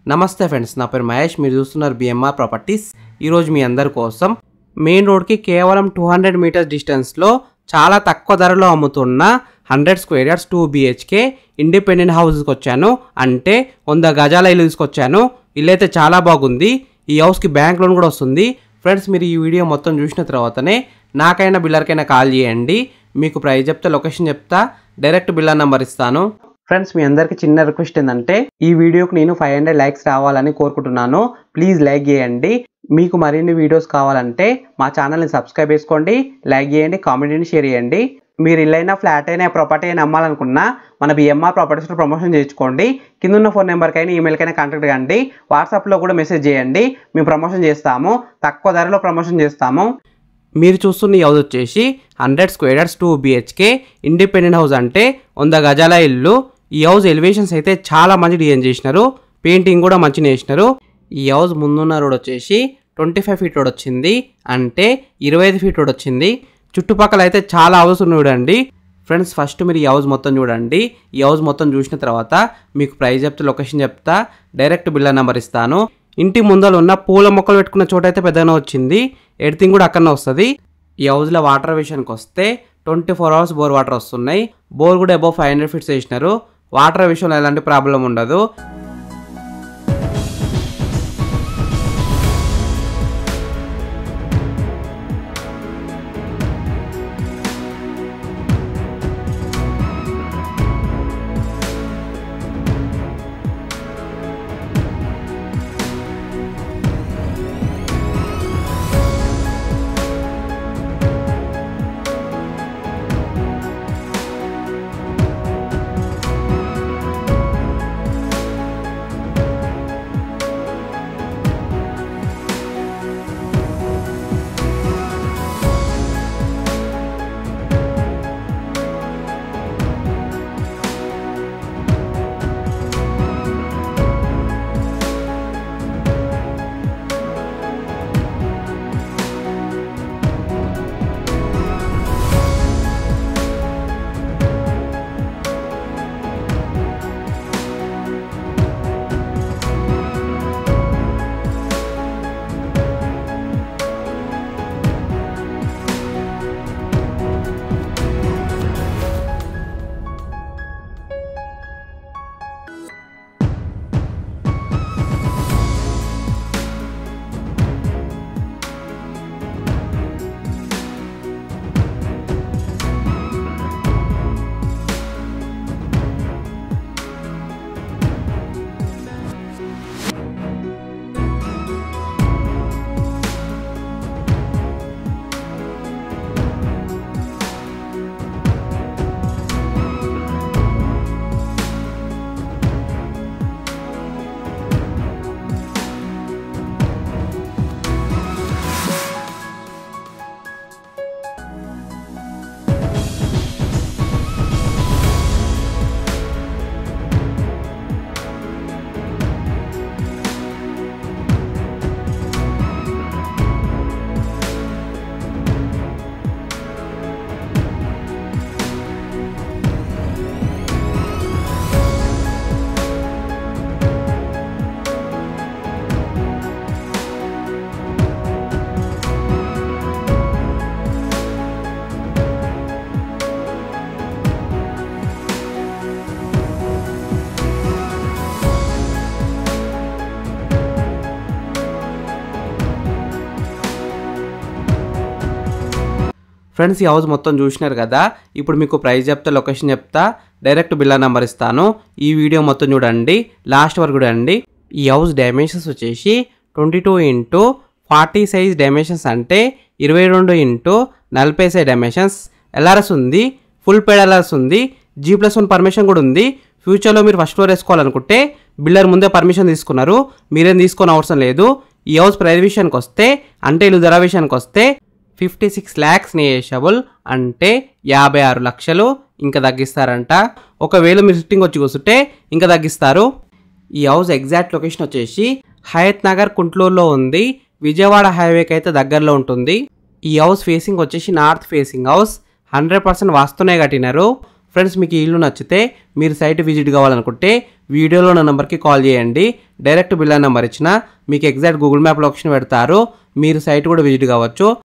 నమస్తే ఫ్రెండ్స్ నా పేరు మహేష్ మీరు చూస్తున్నారు బిఎంఆర్ ప్రాపర్టీస్ ఈరోజు మీ అందరి కోసం మెయిన్ రోడ్కి కేవలం టూ హండ్రెడ్ మీటర్స్ డిస్టెన్స్లో చాలా తక్కువ ధరలో అమ్ముతున్న hundred square yards two BHK independent హౌస్కి వచ్చాను అంటే వంద గజాల ఇల్లు తీసుకొచ్చాను ఇల్లు అయితే చాలా బాగుంది ఈ హౌస్కి బ్యాంక్ లోన్ కూడా వస్తుంది ఫ్రెండ్స్ మీరు ఈ వీడియో మొత్తం చూసిన తర్వాతనే నాకైనా బిల్లర్కైనా కాల్ చేయండి మీకు ప్రైస్ చెప్తా లొకేషన్ చెప్తా డైరెక్ట్ బిల్లర్ నెంబర్ ఇస్తాను ఫ్రెండ్స్ మీ అందరికి చిన్న రిక్వెస్ట్ ఏంటంటే ఈ వీడియోకి నేను ఫైవ్ హండ్రెడ్ లైక్స్ రావాలని కోరుకుంటున్నాను ప్లీజ్ లైక్ చేయండి మీకు మరిన్ని వీడియోస్ కావాలంటే మా ఛానల్ని సబ్స్క్రైబ్ చేసుకోండి లైక్ చేయండి కామెంట్ని షేర్ చేయండి మీరు ఇల్లైనా ఫ్లాట్ అయినా ప్రాపర్టీ అయినా అమ్మాలనుకున్నా మన బిఎంఆర్ ప్రాపర్టీస్లో ప్రమోషన్ చేయించుకోండి కింద ఉన్న ఫోన్ నెంబర్కైనా ఈమెయిల్కైనా కాంటాక్ట్ కండి వాట్సాప్లో కూడా మెసేజ్ చేయండి మేము ప్రమోషన్ చేస్తాము తక్కువ ధరలో ప్రమోషన్ చేస్తాము మీరు చూస్తున్న ఈ హౌస్ వచ్చేసి hundred square yards two BHK independent house అంటే వంద గజాల ఇల్లు ఈ హౌస్ ఎలివేషన్స్ అయితే చాలా మంచి డిజైన్ చేసినారు పెయింటింగ్ కూడా మంచిగా వేసినారు ఈ హౌస్ ముందున్న రోడ్ వచ్చేసి ట్వంటీ ఫైవ్ ఫీట్ రోడ్ వచ్చింది అంటే ఇరవై ఐదు ఫీట్ రోడ్ వచ్చింది చుట్టుపక్కల అయితే చాలా హౌస్ ఉన్నాయి చూడండి ఫ్రెండ్స్ ఫస్ట్ మీరు ఈ హౌస్ మొత్తం చూడండి ఈ హౌస్ మొత్తం చూసిన తర్వాత మీకు ప్రైస్ చెప్తే లొకేషన్ చెప్తా డైరెక్ట్ బిల్లర్ నెంబర్ ఇస్తాను ఇంటి ముందర ఉన్న పూల మొక్కలు పెట్టుకున్న చోట అయితే పెద్దగానే వచ్చింది ఎడిటింగ్ కూడా అక్కడనే వస్తుంది ఈ హౌస్లో వాటర్ విషయానికి వస్తే twenty four hours bore water వస్తున్నాయి బోర్ కూడా అబౌవ్ ఫైవ్ హండ్రెడ్ ఫీట్స్ వేసినారు వాటర్ విషయంలో ఎలాంటి ప్రాబ్లం ఉండదు ఫ్రెండ్స్ ఈ హౌస్ మొత్తం చూసినారు కదా ఇప్పుడు మీకు ప్రైస్ చెప్తా లొకేషన్ చెప్తా డైరెక్ట్ బిల్లా నెంబర్ ఇస్తాను ఈ వీడియో మొత్తం చూడండి లాస్ట్ వరకు చూడండి ఈ హౌస్ డైమెన్షన్స్ వచ్చేసి twenty two into forty size dimensions అంటే ఇరవై రెండు ఇంటూ నలభై సైజ్ డైమెన్షన్స్ ఎల్ఆర్ఎస్ ఉంది ఫుల్ పేడ్ ఎల్ఆర్ఎస్ ఉంది జీ ప్లస్ వన్ పర్మిషన్ కూడా ఉంది ఫ్యూచర్లో మీరు ఫస్ట్ ఫ్లోర్ వేసుకోవాలనుకుంటే బిల్డర్ ముందే పర్మిషన్ తీసుకున్నారు మీరేం తీసుకొని అవసరం లేదు ఈ హౌస్ ప్రైస్ విషయానికి వస్తే అంటే ఇల్లు ధర విషయానికి వస్తే ఫిఫ్టీ సిక్స్ ల్యాక్స్ నియేషబుల్ అంటే యాభై ఆరు లక్షలు ఇంకా తగ్గిస్తారంట ఒకవేళ మీరు సిట్టింగ్ వచ్చి కూర్చుంటే ఇంకా తగ్గిస్తారు ఈ హౌస్ ఎగ్జాక్ట్ లొకేషన్ వచ్చేసి హయత్ నగర్ కుంట్లూరులో ఉంది విజయవాడ హైవేకి అయితే దగ్గరలో ఉంటుంది ఈ హౌస్ ఫేసింగ్ వచ్చేసి north facing house hundred percent వాస్తూనే కట్టినారు ఫ్రెండ్స్ మీకు ఈ ఇల్లు నచ్చితే మీరు సైట్ విజిట్ కావాలనుకుంటే వీడియోలో నా నెంబర్కి కాల్ చేయండి డైరెక్ట్ బిల్లా నెంబర్ ఇచ్చిన మీకు ఎగ్జాక్ట్ గూగుల్ మ్యాప్ లొకేషన్ పెడతారు మీరు సైట్ కూడా విజిట్ కావచ్చు